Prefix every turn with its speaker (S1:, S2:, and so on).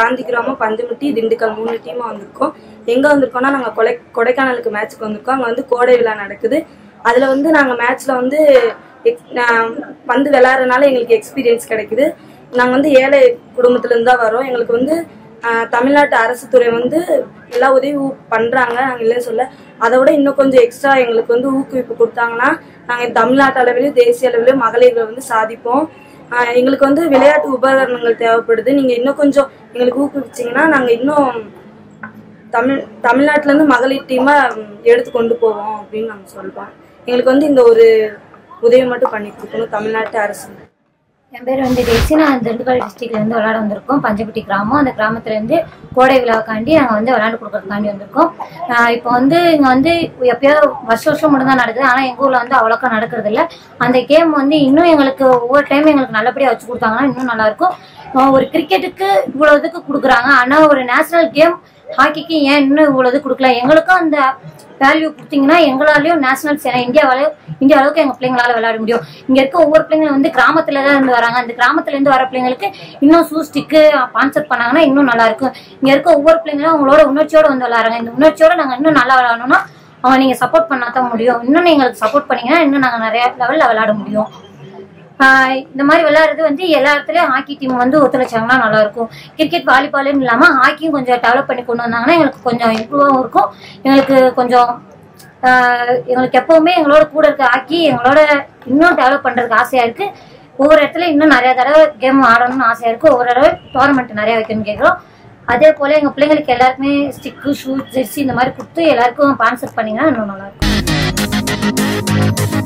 S1: காந்தி கிராமம் பஞ்சமுட்டி திண்டுக்கல் மூணு டீமாக வந்திருக்கோம் எங்கே வந்திருக்கோம்னா நாங்கள் கொடை கொடைக்கானலுக்கு மேட்ச்சுக்கு வந்திருக்கோம் அங்கே வந்து கோடை விழா நடக்குது அதில் வந்து நாங்கள் மேட்ச்சில் வந்து எக்ஸ் நான் வந்து விளையாடுறதுனால எங்களுக்கு எக்ஸ்பீரியன்ஸ் கிடைக்குது நாங்கள் வந்து ஏழை குடும்பத்துலேருந்து தான் வரோம் எங்களுக்கு வந்து ஆஹ், தமிழ்நாட்டு அரசு துறை வந்து எல்லா உதவியும் பண்ணுறாங்க நாங்கள் இல்லைன்னு சொல்ல அதை விட இன்னும் கொஞ்சம் எக்ஸ்ட்ரா எங்களுக்கு வந்து ஊக்குவிப்பு கொடுத்தாங்கன்னா நாங்கள் தமிழ்நாட்டு அளவிலையும் தேசிய அளவிலையும் மகளிரில் வந்து சாதிப்போம் ஆஹ், எங்களுக்கு வந்து விளையாட்டு உபகரணங்கள் தேவைப்படுது நீங்கள் இன்னும் கொஞ்சம் எங்களுக்கு ஊக்குவிச்சிங்கன்னா நாங்கள் இன்னும் தமிழ் தமிழ்நாட்டிலேருந்து மகளிர் டீமை எடுத்து கொண்டு போவோம் அப்படின்னு நாங்கள் சொல்கிறோம் எங்களுக்கு வந்து இந்த ஒரு உதவி மட்டும் பண்ணி கொடுக்கணும் தமிழ்நாட்டு அரசு
S2: என் பேர் வந்து டெக்ஸி நான் திண்டுக்கல் டிஸ்ட்ரிக்ட்ல இருந்து விளையாட வந்திருக்கோம் பஞ்சப்பட்டி கிராமம் அந்த கிராமத்துல இருந்து கோடை விழாக்காண்டி நாங்கள் வந்து விளையாண்டு கொடுக்கறதுக்காண்டி வந்திருக்கோம் ஆஹ் இப்போ வந்து இங்கே வந்து எப்பயோ வருஷம் வருஷம் மட்டும் தான் நடக்குது ஆனால் எங்கள் ஊரில் வந்து அவ்வளோக்கா நடக்கிறது இல்ல அந்த கேம் வந்து இன்னும் எங்களுக்கு ஒவ்வொரு டைம் எங்களுக்கு நல்லபடியாக வச்சு கொடுத்தாங்கன்னா இன்னும் நல்லா இருக்கும் ஆஹ் ஒரு கிரிக்கெட்டுக்கு இவ்வளோ இதுக்கு கொடுக்குறாங்க ஆனால் ஒரு நேஷனல் கேம் ஹாக்கிக்கு ஏன் இன்னும் இவ்வளோ இது கொடுக்கல எங்களுக்கும் அந்த வேல்யூ கொடுத்தீங்கன்னா எங்களாலையும் நேஷனல்ஸ் இந்தியாவால இந்தியா அளவுக்கு எங்க பிள்ளைங்களால விளையாட முடியும் இங்க இருக்க ஒவ்வொரு பிள்ளைங்களும் வந்து கிராமத்துல தான் இருந்து வராங்க அந்த கிராமத்துல இருந்து வர பிள்ளைங்களுக்கு இன்னும் ஷூ ஸ்டிக்கு ஸ்பான்சர் பண்ணாங்கன்னா இன்னும் நல்லா இருக்கும் இங்க இருக்க ஒவ்வொரு பிள்ளைங்களும் அவங்களோட உணர்ச்சியோட வந்து விளையாடுறாங்க இந்த உணர்ச்சியோட நாங்க இன்னும் நல்லா விளையாடணும்னா அவங்க நீங்க சப்போர்ட் பண்ணா தான் முடியும் இன்னும் எங்களுக்கு சப்போர்ட் பண்ணீங்கன்னா இன்னும் நாங்க நிறைய லெவல்ல விளையாட முடியும் ஆஹ் இந்த மாதிரி விளையாடுறது வந்து எல்லா இடத்துலயும் ஹாக்கி டீம் வந்து ஒத்துழைச்சாங்கன்னா நல்லா இருக்கும் கிரிக்கெட் வாலிபால்னு இல்லாம ஹாக்கியும் கொஞ்சம் டெவலப் பண்ணி கொண்டு வந்தாங்கன்னா எங்களுக்கு கொஞ்சம் இம்ப்ரூவாகவும் இருக்கும் எங்களுக்கு கொஞ்சம் ஆஹ் எங்களுக்கு எப்பவுமே எங்களோட கூட இருக்க ஹாக்கி எங்களோட இன்னும் டெவலப் பண்றதுக்கு ஆசையா இருக்கு ஒவ்வொரு இடத்துல இன்னும் நிறைய தடவை கேம் ஆடணும்னு ஆசையா இருக்கு ஒவ்வொரு தடவை டோர்னமெண்ட் நிறைய வைக்கணும்னு கேட்குறோம் அதே போல எங்க பிள்ளைங்களுக்கு எல்லாருக்குமே ஸ்டிக்கு ஷூ ஜெர்சி இந்த மாதிரி கொடுத்து எல்லாருக்கும் ஸ்பான்சர் பண்ணீங்கன்னா இன்னும் நல்லா இருக்கும்